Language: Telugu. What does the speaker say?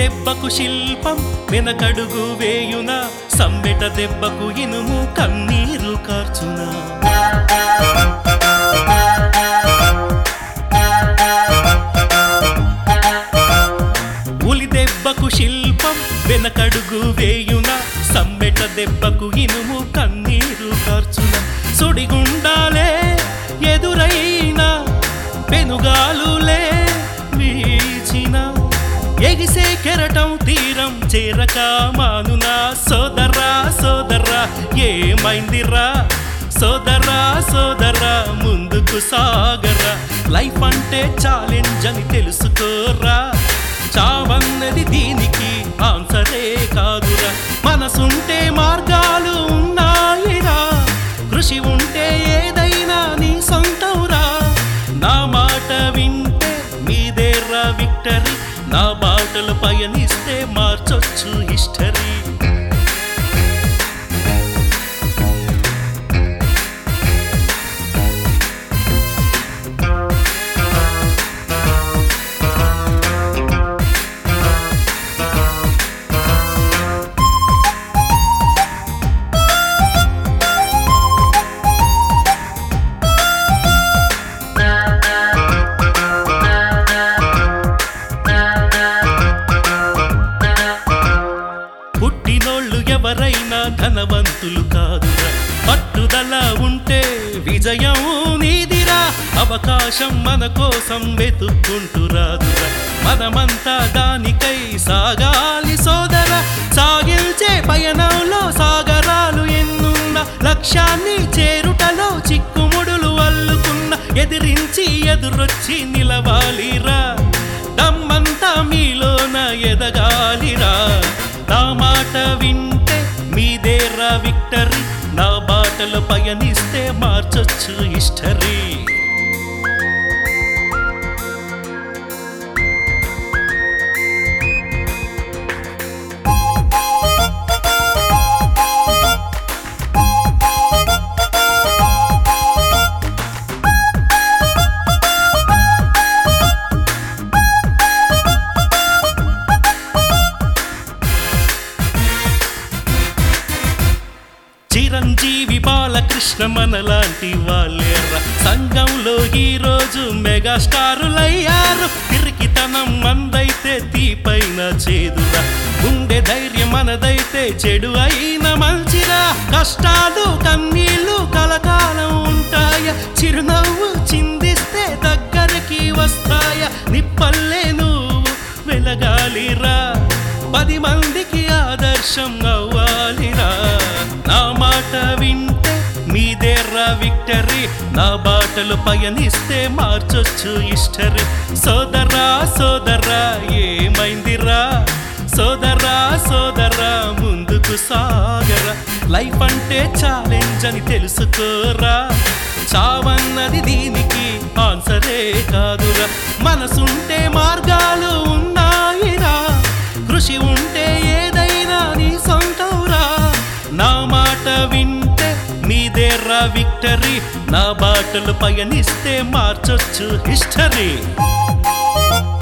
దెబ్బకు శిల్పం వెనకడుగు వేయున సమ్మెట దెబ్బకు ఇనుము కన్నీరు కార్చునా ఉలి దెబ్బకు శిల్పం వెనకడుగు వేయున సమ్మెట దెబ్బకు ఇనుము కన్నీరు కార్చున సుడిగుండాలే ఎదురైన పెనుగాలులే వీచిన ఎగిసే కెరటం తీరం చేరక మానునా సోదరా సోదరా ఏమైందిరా సోదరా సోదరా ముందుకు సాగరా లైఫ్ అంటే ఛాలెంజ్ అని తెలుసుకోరా చావన్నది దీనికి ఆన్సరే కాదురా మనసుంటే మార్గాలు ఉన్నాయిరా కృషి ఉంటే ఏదైనా నీ సొంతవురా నా మాట వింటే మీదేరా విక్టరీ నా బాటలు పయనిస్తే మార్చొచ్చు హిస్టరీ పుట్టినోళ్ళు ఎవరైనా ధనవంతులు కాదురా పట్టుదల ఉంటే విజయం నీదిరా అవకాశం మన కోసం వెతుక్కుంటూ రాదురా మనమంతా దానికై సాగాలి సోదర సాగిల్చే పయనంలో సాగరాలు ఎన్నున్న లక్ష్యాన్ని చేరుటలో చిక్కుముడులు అల్లుకున్న ఎదిరించి ఎదురొచ్చి నిలవాలిరా దమ్మంతా మీలోన ఎదగాలిరా నా మాట వింటే మీదేరా విక్టరీ నా బాటలు పయనిస్తే మార్చొచ్చు హిస్టరీ చిరంజీవి బాలకృష్ణ మనలాంటి వాళ్ళేర్ర సంఘంలో ఈ రోజు మెగాస్టారులయ్యారు తిరిగితనం మందైతే తీపైన చేదురా గుండె ధైర్యం మనదైతే చెడు అయిన మంచిరా కష్టాలు కన్నీళ్లు కలకాలం ఉంటాయ చిరునవ్వు చిందిస్తే దగ్గరికి వస్తాయ నిప్పల్లే నువ్వు వెలగాలిరా పది మందికి ఆదర్శం అవ్వాలిరా నా మాట వింటే మీదేరా విక్టరీ నా బాటలు పయనిస్తే మార్చొచ్చు హిస్టరీ సోదరా సోదరా ఏమైందిరా సోదరా సోదరా ముందుకు సాగరా లైఫ్ అంటే ఛాలెంజ్ అని తెలుసుకోరా చావన్నది దీనికి ఆన్సరే కాదురా మనసుంటే మార్గాలు ఉన్నాయిరా కృషి ఉంటే ఏదైనా నీ సొంతవురా నా మాట వింటే మీదేరా విక్టరీ నా బాటలు పయనిస్తే మార్చొచ్చు హిస్టరీ